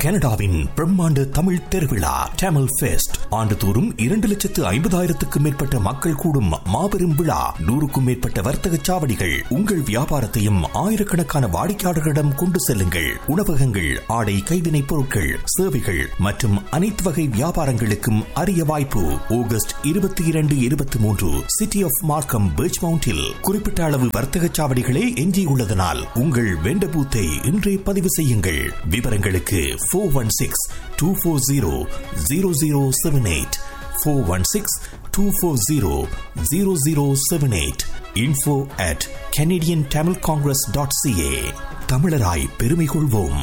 கனடாவின் பிரம்மாண்ட தமிழ் திருவிழா டேமல் ஃபெஸ்ட் ஆண்டுதோறும் இரண்டு லட்சத்து ஐம்பதாயிரத்துக்கும் மேற்பட்ட மக்கள் கூடும் மாபெரும் விழா நூறுக்கும் மேற்பட்ட வர்த்தக சாவடிகள் உங்கள் வியாபாரத்தையும் ஆயிரக்கணக்கான வாடிக்கையாளர்களிடம் கொண்டு செல்லுங்கள் உணவகங்கள் ஆடை கைவினைப் பொருட்கள் சேவைகள் மற்றும் அனைத்து வகை வியாபாரங்களுக்கும் அரிய வாய்ப்பு ஆகஸ்ட் இருபத்தி இரண்டு இருபத்தி மூன்று சிட்டி ஆஃப் மார்க்கம் பீச் மவுண்டில் குறிப்பிட்ட அளவு வர்த்தக சாவடிகளே எஞ்சியுள்ளதனால் உங்கள் வெண்ட பூத்தை இன்றே பதிவு செய்யுங்கள் விவரங்களுக்கு four one six two four zero zero zero seven eight four one six two four zero zero zero seven eight info at Canadian Tamil Congress dot CA தமிழராய் பெருமை கொள்வோம்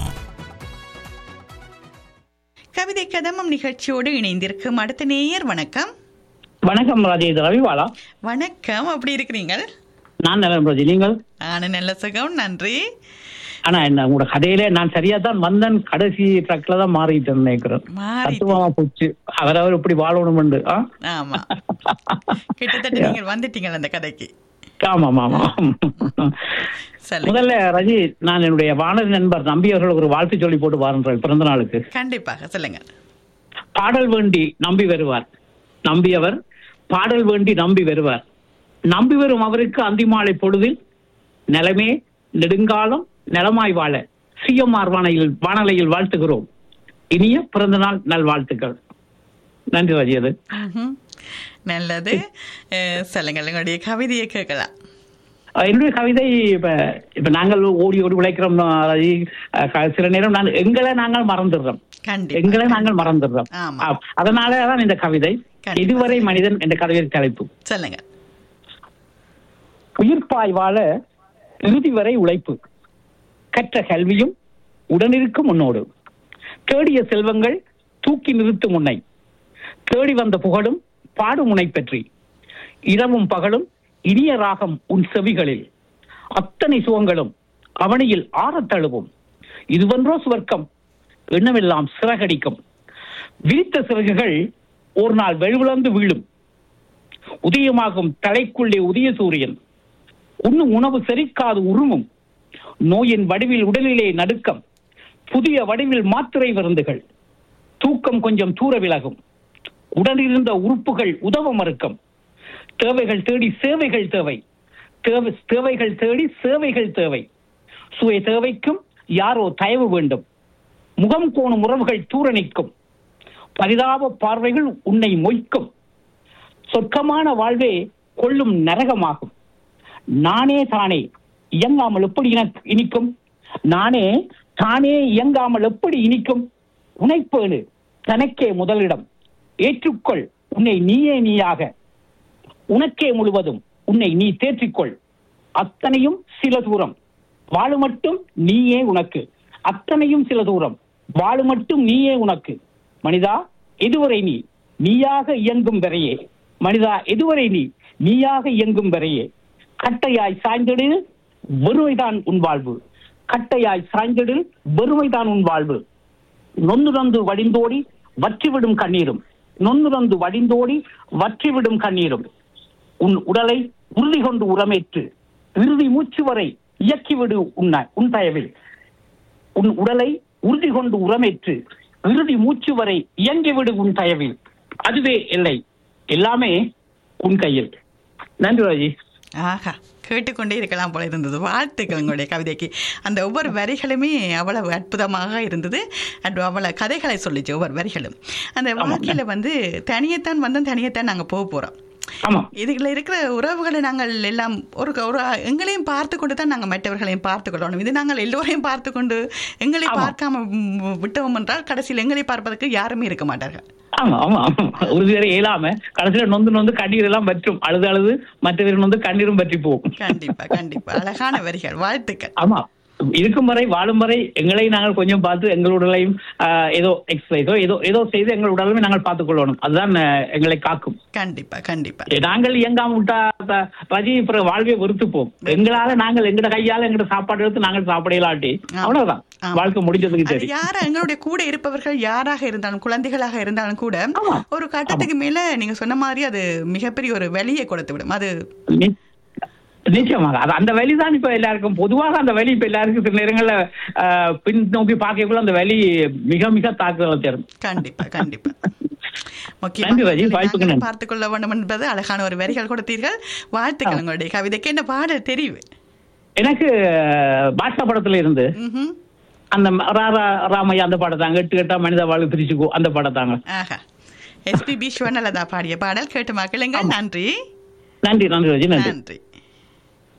கவிதை கதமம் நிகழ்ச்சியோடு இணைந்திருக்கும் அடுத்த நேயர் வணக்கம் வணக்கம் ராஜே இது ரவிவாலா வணக்கம் அப்படி இருக்கிறீங்க நான் நலன் ராஜி நீங்கள் ஆன நல்ல சுகம் நன்றி ஆனா என்ன உங்களோட கதையில நான் சரியா தான் வந்தேன் கடைசி ட்ரக்ல தான் மாறிட்டு நினைக்கிறேன் மாறி தத்துவமா போச்சு அவரவர் இப்படி வாழணும் ஆ ஆமா கிட்டத்தட்ட நீங்கள் வந்துட்டீங்க அந்த கதைக்கு ஆமா ஆமா சொல்லுங்க முதல்ல ரஜி நான் என்னுடைய வானதி நண்பர் நம்பி அவர்களுக்கு ஒரு வாழ்த்து சொல்லி போட்டு வாரன்றேன் பிறந்த நாளுக்கு கண்டிப்பாக சொல்லுங்க பாடல் வேண்டி நம்பி வருவார் நம்பியவர் பாடல் வேண்டி நம்பி வருவார் நம்பி வரும் அவருக்கு அந்திமாலை பொழுதில் நிலமே நெடுங்காலம் நலமாய் வாழ சிஎம்ஆர் வானையில் வானலையில் வாழ்த்துகிறோம் இனிய பிறந்த நாள் நல்வாழ்த்துக்கள் நன்றி ராஜி அது ம்ஹும். நல்லது அஹ், சொல்லுங்கள் உங்களுடைய கவிதையை கேட்கலாம் அஹ் என்னுடைய கவிதை இப்ப இப்ப நாங்கள் ஓடி ஓடி உழைக்கிறோம் ராஜி அஹ் க- சில நேரம் நாங்கள் எங்களை நாங்கள் மறந்துடுறோம் கண்டிப்பா எங்களை நாங்கள் மறந்துடுறோம் ஆமா. அஹ் அதனால தான் இந்த கவிதை கண்டிப்பா. இதுவரை மனிதன் என்ற கவிதை தலைப்பு சொல்லுங்க உயிர்ப்பாய் வாழ இறுதி வரை உழைப்பு கற்ற கல்வியும் உடனிருக்கும் உன்னோடு தேடிய செல்வங்கள் தூக்கி நிறுத்தும் உன்னை தேடி வந்த புகழும் பாடும் உன்னை பற்றி இரவும் பகலும் இனிய ராகம் உன் செவிகளில் அத்தனை சுகங்களும் அவனியில் ஆறத் தழுவும் இதுவன்றோ சுவர்க்கம் எண்ணமெல்லாம் சிறகடிக்கும் விரித்த சிறகுகள் ஒரு நாள் வெழுவிழந்து வீழும் உதயமாகும் தலைக்குள்ளே உதய சூரியன் உண்ணும் உணவு செரிக்காது உருமும் நோயின் வடிவில் உடலிலே நடுக்கம் புதிய வடிவில் மாத்திரை மருந்துகள் தூக்கம் கொஞ்சம் தூர விலகும் உடனிருந்த உறுப்புகள் உதவ மறுக்கும் தேவைகள் தேடி சேவைகள் தேவை தேவை தேவைகள் தேடி சேவைகள் தேவை சுய தேவைக்கும் யாரோ தயவு வேண்டும் முகம் கோணும் உறவுகள் தூர நிற்கும் பரிதாப பார்வைகள் உன்னை மொய்க்கும் சொர்க்கமான வாழ்வே கொள்ளும் நரகமாகும் நானே தானே இயங்காமல் எப்படி இன- இனிக்கும் நானே தானே இயங்காமல் எப்படி இனிக்கும் உனைப்பேணு தனக்கே முதலிடம் ஏற்றுக்கொள் உன்னை நீயே நீயாக உனக்கே முழுவதும் உன்னை நீ தேற்றிக்கொள் அத்தனையும் சில தூரம் வாழு மட்டும் நீயே உனக்கு அத்தனையும் சில தூரம் வாழு மட்டும் நீயே உனக்கு மனிதா எதுவரை நீ நீயாக இயங்கும் வரையே மனிதா எதுவரை நீ நீயாக இயங்கும் வரையே கட்டையாய் சாய்ந்திடு வெறுமைதான் உன் வாழ்வு கட்டையாய் சாய்ந்திடு வெறுமைதான் உன் வாழ்வு நொந்துரந்து வடிந்தோடி வற்றிவிடும் கண்ணீரும் நொந்துரந்து வடிந்தோடி வற்றிவிடும் கண்ணீரும் உன் உடலை உறுதி கொண்டு உரமேற்று இறுதி மூச்சு வரை இயக்கிவிடு உன்ன உன் தயவில் உன் உடலை உறுதி கொண்டு உரமேற்று இறுதி மூச்சு வரை இயங்கிவிடு உன் தயவில் அதுவே எல்லை எல்லாமே உன் கையில் நன்றி ராஜி ஆஹா கேட்டுக்கொண்டே இருக்கலாம் போல இருந்தது வாழ்த்துக்கள் உங்களுடைய கவிதைக்கு அந்த ஒவ்வொரு வரிகளுமே அவ்வளவு அற்புதமாக இருந்தது அண்ட் அவ்வளவு கதைகளை சொல்லிச்சு ஒவ்வொரு வரிகளும் அந்த வாழ்க்கையில வந்து தனியத்தான் வந்தோம் தனியத்தான் நாங்க போக போறோம் ஆமா இதுல இருக்கிற உறவுகளை நாங்கள் எல்லாம் ஒரு ஒரு எங்களையும் பார்த்து கொண்டு தான் நாங்கள் மற்றவர்களையும் பார்த்து கொள்ளணும் இது நாங்கள் எல்லோரையும் பார்த்து கொண்டு எங்களை ஆமா. பார்க்காம ம், விட்டோம் என்றால் கடைசியில் எங்களை பார்ப்பதற்கு யாருமே இருக்க மாட்டார்கள் ஆமா ஆமா ஆமா. உறுதி வரை இயலாம கடைசியில நொந்து நொந்து கண்ணீர் எல்லாம் பற்றும் அழுது அழுது மற்றவர்கள் நொந்து கண்ணீரும் பற்றி போகும் கண்டிப்பா கண்டிப்பா அழகான வரிகள் வாழ்த்துக்கள் ஆமா இருக்கும் வரை வாழும் வரை எங்களை நாங்கள் கொஞ்சம் பார்த்து எங்கள் உடலையும் ஆஹ், ஏதோ எக்ஸசைஸோ ஏதோ ஏதோ செய்து எங்கள் உடலையும் நாங்கள் பார்த்துக் கொள்ளணும் அதுதான் ஆஹ், எங்களை காக்கும் கண்டிப்பா கண்டிப்பா நாங்கள் இயங்காம விட்டா ப- பதி பிறகு வாழ்வே வெறுத்துப்போம் எங்களால நாங்கள் எங்கட கையால எங்கட சாப்பாடு எடுத்து நாங்கள் சாப்பிடலாட்டி ஆமா. அவ்வளவுதான் ஆமா. வாழ்க்கை முடிஞ்சதுக்கு அது சரி யார எங்களுடைய கூட இருப்பவர்கள் யாராக இருந்தாலும் குழந்தைகளாக இருந்தாலும் கூட ஆமா. ஒரு கட்டத்துக்கு மேல நீங்க சொன்ன மாதிரி அது மிகப்பெரிய ஒரு வெளியை கொடுத்து விடும் அது நி- நிச்சயமாக அது அந்த வலி தான் இப்ப எல்லாருக்கும் பொதுவாக அந்த வலி இப்ப எல்லாருக்கும் சில நேரங்கள்ல ஆஹ், பின்னோக்கி பார்க்கக்குள்ள அந்த வலி மிக மிக தாக்குதலை தரும் கண்டிப்பா கண்டிப்பா நன்றி ராஜி, வாய்ப்புக்கு நன்றி. பார்த்துக் கொள்ள வேண்டும் என்பது அழகான ஒரு வரிகள் கொடுத்தீர்கள் வாழ்த்துக்கள் உங்களுடைய கவிதைக்கு என்ன பாடல் தெரிவு எனக்கு ஆஹ், பாட்ஷா படத்துல இருந்து ம்ஹும். அந்த ம- ரா ரா- ராமையா அந்த படத்தாங்க எட்டு கட்டா மனித வாழ்வு பிரிச்சுக்கோ அந்த படத்தாங்க ஆஹா எஸ்பிபி சிவநலதா பாடிய பாடல் கேட்டு மக்களுங்க நன்றி நன்றி நன்றி ராஜி நன்றி நன்றி